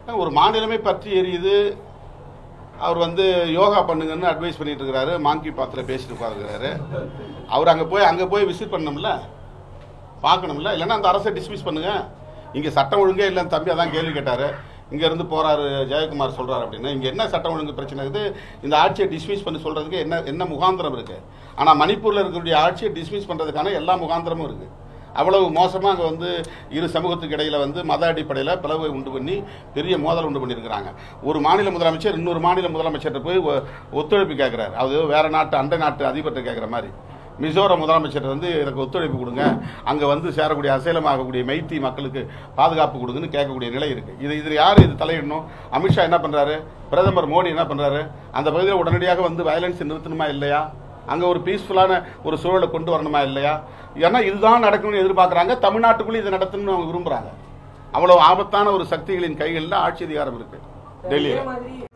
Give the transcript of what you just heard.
ஒரு மாநிலமே பற்றி எரியுது அவர் வந்து யோகா பண்ணுங்கன்னு அட்வைஸ் பண்ணிட்டு இருக்கிறாரு மாங்கி பாத்தில் பேசிட்டு உட்காந்துருக்கிறாரு அவர் அங்கே போய் அங்கே போய் விசிட் பண்ணணும்ல பார்க்கணும்ல இல்லைன்னா அந்த அரசை டிஸ்மிஸ் பண்ணுங்க இங்கே சட்டம் ஒழுங்கே இல்லைன்னு தம்பி அதான் கேள்வி கேட்டார் இங்க இருந்து போறாரு ஜெயக்குமார் சொல்றாரு அப்படின்னா இங்க என்ன சட்டம் ஒழுங்கு பிரச்சனை இருக்குது இந்த ஆட்சியை டிஸ்மிஸ் பண்ணி சொல்றதுக்கு என்ன என்ன முகாந்திரம் இருக்கு ஆனா மணிப்பூர்ல இருக்கக்கூடிய ஆட்சியை டிஸ்மிஸ் பண்றதுக்கான எல்லா முகாந்திரமும் இருக்கு அவ்வளவு மோசமா அங்க வந்து இரு சமூகத்துக்கு இடையில வந்து மத அடிப்படையில பிளவை உண்டு பண்ணி பெரிய மோதல் உண்டு பண்ணியிருக்கிறாங்க ஒரு மாநில முதலமைச்சர் இன்னொரு மாநில முதலமைச்சர்கிட்ட போய் ஒ- ஒத்துழைப்பு கேட்கிறாரு அது வேற நாட்டு அண்டை நாட்டு அதிபர்கிட்ட கேட்குற மாதிரி மிசோரம் முதலமைச்சர் வந்து எனக்கு ஒத்துழைப்பு கொடுங்க அங்க வந்து சேரக்கூடிய அசைலம் ஆகக்கூடிய மைத்தி மக்களுக்கு பாதுகாப்பு கொடுங்கன்னு கேட்கக்கூடிய நிலை இருக்கு இது இதில் யார் இது தலையிடணும் அமித்ஷா என்ன பண்றாரு பிரதமர் மோடி என்ன பண்றாரு அந்த பகுதியில் உடனடியாக வந்து வயலன்ஸ் நிறுத்தணுமா இல்லையா அங்க ஒரு பீஸ்ஃபுல்லான ஒரு சூழலை கொண்டு வரணுமா இல்லையா ஏன்னா இதுதான் நடக்கணும்னு எதிர்பார்க்கறாங்க தமிழ்நாட்டுக்குள்ள இதை நடத்தணும்னு அவங்க விரும்புறாங்க அவ்வளவு ஆபத்தான ஒரு சக்திகளின் கைகளில் ஆட்சி அதிகாரம் இருக்கு டெல்லியில் இதே மாதிரி